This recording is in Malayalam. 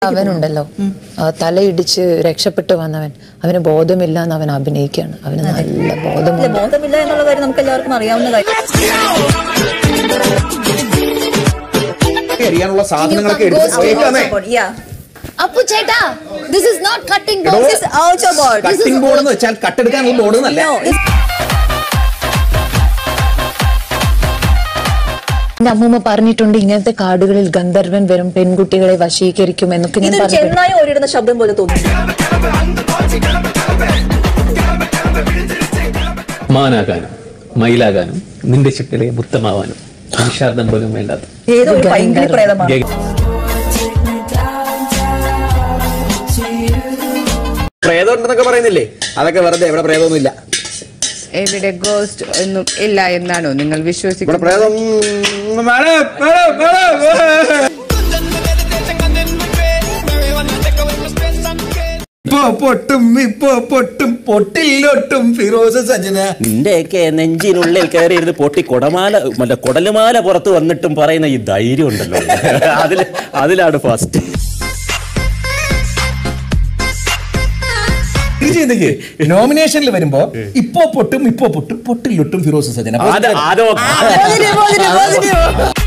അവനുണ്ടല്ലോ ആ, തലയിടിച്ച് രക്ഷപ്പെട്ടു വന്നവൻ അവന് ബോധമില്ല എന്ന് അവൻ അഭിനയിക്കുകയാണ് അവന് നല്ല ബോധമുണ്ട് ബോധമില്ല എന്നുള്ള കാര്യം നമുക്ക് എല്ലാവർക്കും അറിയാവുന്ന കാര്യം എറിയാനുള്ള സാധനങ്ങളൊക്കെ എടുത്ത് കേൾക്കാന്നേ Yeah. അപ്പു ചേട്ടാ ദിസ് ഇസ് നോട്ട് കട്ടിംഗ് എടോ, This is also board. This is- cutting board എന്ന് വെച്ചാൽ കട്ടെടുക്കാനുള്ള ബോർഡ് എന്നല്ല No, it's- എന്റെ അമ്മൂമ്മ പറഞ്ഞിട്ടുണ്ട് ഇങ്ങനത്തെ കാടുകളിൽ ഗന്ധർവൻ വരും പെൺകുട്ടികളെ വശീകരിക്കും എന്നൊക്കെ ഞാൻ ഇതൊരു പറഞ്ഞിട്ടുണ്ട് ചെന്നായ ഓടിയിടുന്ന ശബ്ദം പോലെ തോന്നുന്നു മാനാകാനും മയിലാകാനും നിന്റെ ശക്തിയിലെ മുത്തമാവാനും നിശാബ്ദം പോലും വേണ്ടാത്ത ഏതോ ഒരു ഭയങ്കര പ്രേതമാണ് പ്രേതം ഉണ്ടെന്നൊക്കെ പറയുന്നില്ലേ അതൊക്കെ വെറുതെ ഇവിടെ പ്രേതമൊന്നും ഇല്ല എവിടെ ഗോസ്റ്റ് ഒന്നും ഇല്ല എന്നാണോ നിങ്ങൾ ഇവിടെ വിശ്വസിക്കുന്നത് പ്രേതം വേണം, വേണം, വേണം, വേണം. ഇപ്പൊ പൊട്ടും ഇപ്പൊ പൊട്ടും പൊട്ടില്ലൊട്ടും ഫിറോസ് സജന നിന്റെയൊക്കെ നെഞ്ചിനുള്ളിൽ കയറി ഇരുന്ന് പൊട്ടി കുടമാല മറ്റേ കുടലുമാല പുറത്ത് വന്നിട്ടും പറയുന്ന ഈ ധൈര്യം ഉണ്ടല്ലോ അതില് അതിലാണ് ഫസ്റ്റ് നോമിനേഷനിൽ വരുമ്പോ ഇപ്പൊ പൊട്ടും ഇപ്പൊ പൊട്ടും പൊട്ടില്ലൊട്ടും ഫിറോസ് സജന അത് അതോ Positive, positive, positive.